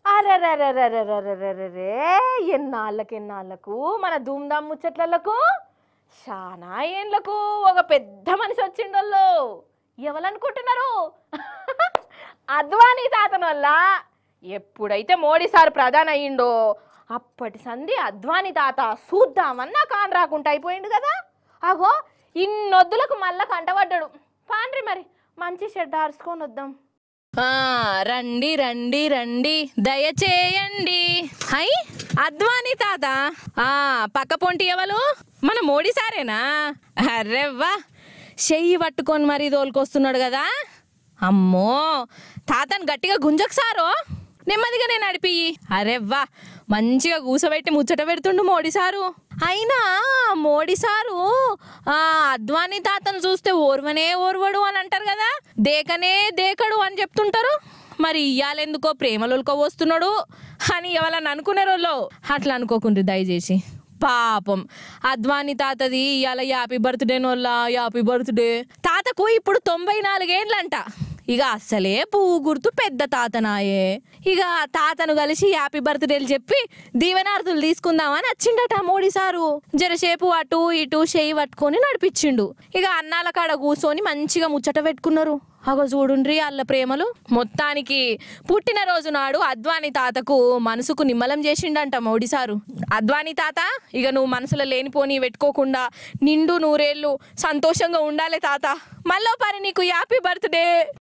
అరెరెరెరెరెరెరెరెరే ఎన్నాళ్ళకి ఎన్నాళ్ళకు మన ధూమ్ధామ్ ముచ్చట్లకు చాలా ఏండ్లకు ఒక పెద్ద మనిషి వచ్చిండోళ్ళు ఎవరనుకుంటున్నారు అద్వానీ తాతన వల్ల ఎప్పుడైతే మోడీ సార్ ప్రధాని అయ్యిండో అప్పటి సంధి అద్వానీ తాత చూద్దామన్నా కాన్ రాకుండా అయిపోయిండు కదా అగో ఇన్నొద్దులకు మళ్ళా కంటపడ్డాడు పాండ్రి మరి మంచి షెడ్ ఆర్చుకొని వద్దాం ఆ, రండి రండి రండి దయచేయండి హై అద్వానీ తాత ఆ పక్క పొంటి ఎవలు మన మోడీ సారేనా అర్రెవ్వా చెయ్యి పట్టుకొని మరీ తోలుకొస్తున్నాడు కదా అమ్మో తాతను గట్టిగా గుంజకు సారో నెమ్మదిగా నేను నడిపి అరెవ్వా మంచిగా కూసబెట్టి ముచ్చట పెడుతుండు మోడీ సారు అయినా మోడీ సారు ఆ అద్వానీ తాతను చూస్తే ఓర్వనే ఓర్వడు అని అంటారు కదా దేకనే దేకడు అని చెప్తుంటారు మరి ఇయ్యాలెందుకో ప్రేమలోకి వస్తున్నాడు అని ఎవరన్నా అనుకునే రోజులో అట్లా అనుకోకుండ్రి దయచేసి పాపం అద్వాని తాతది ఇవాళ హ్యాపీ బర్త్డే నోళ్ళ హ్యాపీ బర్త్డే తాతకు ఇప్పుడు తొంభై నాలుగేండ్లంట ఇక అస్సలే పువ్వు గుర్తు పెద్ద తాతనాయే ఇక తాతను కలిసి హ్యాపీ బర్త్డేలు చెప్పి దీవెనార్థులు తీసుకుందామని వచ్చిండట మోడీ సారు జరసేపు అటు ఇటు చేయి పట్టుకొని నడిపించిండు ఇక అన్నాల కాడ కూర్చొని మంచిగా ముచ్చట పెట్టుకున్నారు అగో చూడుండ్రి వాళ్ళ ప్రేమలు మొత్తానికి పుట్టినరోజు నాడు అద్వాని తాతకు మనసుకు నిమ్మలం చేసిండంట మోడీ సారు అద్వాని తాత ఇక నువ్వు మనసులో లేనిపోని పెట్టుకోకుండా నిండు నూరేళ్ళు సంతోషంగా ఉండాలి తాత మళ్ళీ పరి నీకు హ్యాపీ బర్త్డే